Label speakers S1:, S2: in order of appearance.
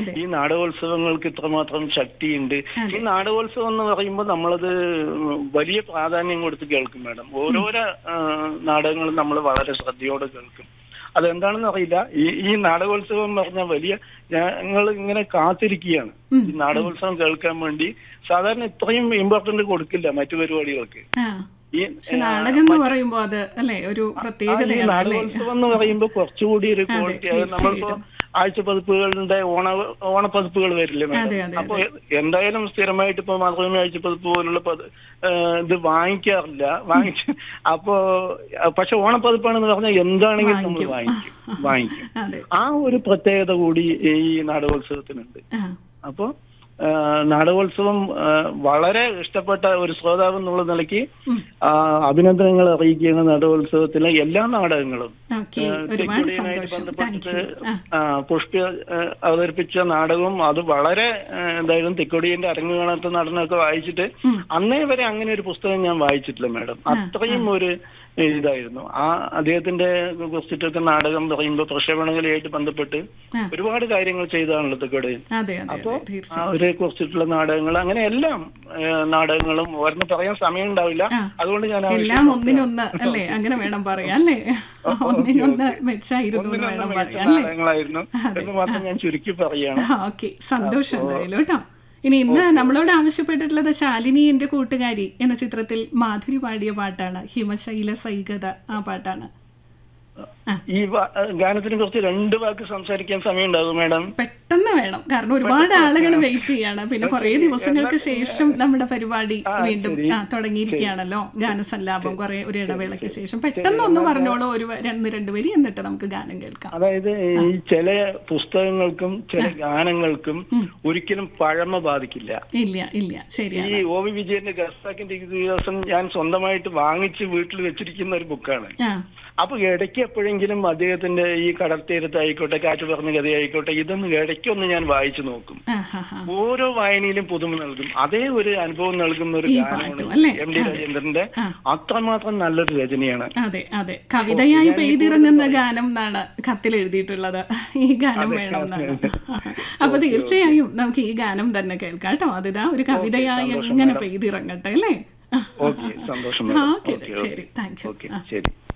S1: അതെ.
S2: ഈ നാടകോത്സവങ്ങൾക്ക് ഇത്രമാത്രം ശക്തിയുണ്ട് ഈ നാടകോത്സവം എന്ന് പറയുമ്പോൾ നമ്മളത് വലിയ പ്രാധാന്യം കൊടുത്ത് കേൾക്കും മാഡം ഓരോരോ ആ, നാടകങ്ങളും നമ്മൾ വളരെ ശ്രദ്ധയോടെ കേൾക്കും അതെന്താണെന്ന് അറിയില്ല ഈ ഈ നാടകോത്സവം എന്ന് പറഞ്ഞാൽ വലിയ ഞങ്ങൾ ഇങ്ങനെ കാത്തിരിക്കുകയാണ് ഈ നാടകോത്സവം കേൾക്കാൻ വേണ്ടി സാധാരണ ഇത്രയും ഇമ്പോർട്ടന്റ് കൊടുക്കില്ല മറ്റു പരിപാടികൾക്ക്
S1: ആ
S2: ഈ
S1: പക്ഷെ നാടകം എന്ന് പറയുമ്പോ അത് അല്ലേ ഒരു
S2: ആ, ഈ
S1: പ്രത്യേകതയാണ് അല്ലേ
S2: നാടകോത്സവം എന്ന് പറയുമ്പോൾ കുറച്ചുകൂടി ഒരു ക്വാളിറ്റി നമ്മളിപ്പോ ആഴ്ച പതിപ്പുകളുടെ ഓണ ഓണപ്പതിപ്പുകൾ വരില്ലേ
S1: അതെ,
S2: മാഡം
S1: അതെ,
S2: അപ്പൊ എന്തായാലും സ്ഥിരമായിട്ട് ഇപ്പൊ മാതൃഭൂമി ആഴ്ച പതിപ്പ് പോലുള്ള പത് ഏ, ഇത് വാങ്ങിക്കാറില്ല വാങ്ങിച്ച് അപ്പോ പക്ഷെ ഓണപ്പതിപ്പാണെന്ന് പറഞ്ഞാൽ എന്താണെങ്കിലും നമ്മൾ വാങ്ങിക്കും വാങ്ങിക്കും
S1: അതെ
S2: ആ ഒരു പ്രത്യേകത കൂടി ഈ നാടകോത്സവത്തിനുണ്ട്
S1: ആ
S2: അപ്പോ ആ, നാടകോത്സവം ആ, വളരെ ഇഷ്ടപ്പെട്ട ഒരു ശ്രോതാവ് എന്നുള്ള നിലയ്ക്ക് ആ, അഭിനന്ദനങ്ങൾ അറിയിക്കുകയാണ് നാടകോത്സവത്തിലെ എല്ലാ നാടകങ്ങളും
S1: ഓക്കെ
S2: ആ,
S1: ഒരുപാട്
S2: തെക്കുടിയുമായിട്ട്
S1: സന്തോഷം താങ്ക് യു
S2: ബന്ധപ്പെട്ടിട്ട്
S1: ആ
S2: ആ, പുഷ്പ ആ, അവതരിപ്പിച്ച നാടകവും അത് വളരെ ആ, എന്തായാലും തെക്കൊടിയന്റെ അരങ്ങ് കാണാത്ത നടനമൊക്കെ വായിച്ചിട്ട് അന്നേ വരെ അങ്ങനെ ഒരു പുസ്തകം ഞാൻ വായിച്ചിട്ടില്ല മാഡം അത്രയും ഒരു ഇതായിരുന്നു ആ അദ്ദേഹത്തിന്റെ കുറിച്ചിട്ടൊക്കെ നാടകം പറയുമ്പോൾ പ്രക്ഷേപണകലയായിട്ട് ബന്ധപ്പെട്ട്
S1: ആ.
S2: ഒരുപാട് കാര്യങ്ങൾ ചെയ്തതാണല്ലോ തെക്കൊടിയൻ
S1: അതെ അതെ
S2: അപ്പോ
S1: അതെ തീർച്ചയായും
S2: അവരെ കുറിച്ചിട്ടുള്ള നാടകങ്ങൾ അങ്ങനെ എല്ലാം ഏ, നാടകങ്ങളും ഓരോന്ന് പറയാൻ സമയം ഉണ്ടാവില്ല
S1: ആ.
S2: അതുകൊണ്ട് ഞാൻ ആ
S1: എല്ലാം ഒന്നിനൊന്ന് അല്ലേ അങ്ങനെ വേണം പറയാം അല്ലേ ഒന്നിനൊന്ന് മെച്ചായിരുന്നു എന്ന്
S2: ഒന്നിനൊന്ന്
S1: വേണം
S2: മികച്ച
S1: പറയാം അല്ലേ
S2: നാടകങ്ങളായിരുന്നു എന്ന് മാത്രം ഞാൻ ചുരുക്കി പറയുകയാണ്
S1: ഓക്കെ സന്തോഷം എന്തായാലും കേട്ടോ ഇനി ഇന്ന് നമ്മളോട് ആവശ്യപ്പെട്ടിട്ടുള്ളത് ശാലിനി എന്റെ കൂട്ടുകാരി എന്ന ചിത്രത്തിൽ മാധുരി പാടിയ പാട്ടാണ് ഹിമശൈല സൈകത ആ പാട്ടാണ്
S2: ഈ വ- ഗാനത്തിനെ കുറിച്ച് രണ്ട് വാക്ക് സംസാരിക്കാൻ സമയം ഉണ്ടാകും മാഡം
S1: പെട്ടെന്ന് വേണം കാരണം ഒരുപാട് ആളുകൾ വെയിറ്റ് ചെയ്യാണ് പിന്നെ കുറെ ദിവസങ്ങൾക്ക് ശേഷം നമ്മുടെ പരിപാടി വീണ്ടും ആ തുടങ്ങിയിരിക്കുകയാണല്ലോ ഗാനസല്ലാപം കുറെ ഒരു ഇടവേളയ്ക്ക് ശേഷം പെട്ടെന്ന് ഒന്ന് പറഞ്ഞോളൂ ഒരു വ- രണ്ട് രണ്ട് വരി എന്നിട്ട് നമുക്ക് ഗാനം കേൾക്കാം
S2: അതായത് ഈ ചില പുസ്തകങ്ങൾക്കും ചില ഗാനങ്ങൾക്കും ഒരിക്കലും പഴമ ബാധിക്കില്ല
S1: ഇല്ല ഇല്ല ശരിയാണ്
S2: ഈ ഒ വി വിജയന്റെ ഗസ്താക്കിന്റെ ദിവസം ഞാൻ സ്വന്തമായിട്ട് വാങ്ങിച്ച് വീട്ടിൽ വെച്ചിരിക്കുന്ന ഒരു ബുക്കാണ്
S1: ആ
S2: അപ്പൊ ഇടയ്ക്ക് എപ്പോഴെങ്കിലും അദ്ദേഹത്തിന്റെ ഈ കടൽത്തീരത്തായിക്കോട്ടെ കാറ്റ് പറഞ്ഞ കഥയായിക്കോട്ടെ ഇതൊന്ന് ഇടയ്ക്കൊന്ന് ഞാൻ വായിച്ചു നോക്കും
S1: ആ ഹാ ഹാ
S2: ഓരോ വായനയിലും പുതുമ നൽകും അതേ ഒരു അനുഭവം നൽകുന്ന ഒരു
S1: ഈ
S2: ഗാനമാണ്
S1: പാട്ടും അല്ലേ?
S2: എം ഡി രാജേന്ദ്രന്റെ
S1: ആ.
S2: അത്രമാത്രം നല്ലൊരു രചനയാണ്
S1: അതെ അതെ കവിതയായി പെയ്തിറങ്ങുന്ന ഗാനം എന്നാണ് കത്തിൽ എഴുതിയിട്ടുള്ളത് ഈ ഗാനം വേണം എന്നാണ് അപ്പൊ തീർച്ചയായും നമുക്ക് ഈ ഗാനം തന്നെ കേൾക്കാം കേട്ടോ അതിതാ ഒരു കവിതയായി അങ്ങനെ പെയ്തിറങ്ങട്ടെ അല്ലേ
S2: ഓക്കെ സന്തോഷം
S1: ആ, ഓക്കെ ശരി താങ്ക് യു
S2: ഓക്കെ ശരി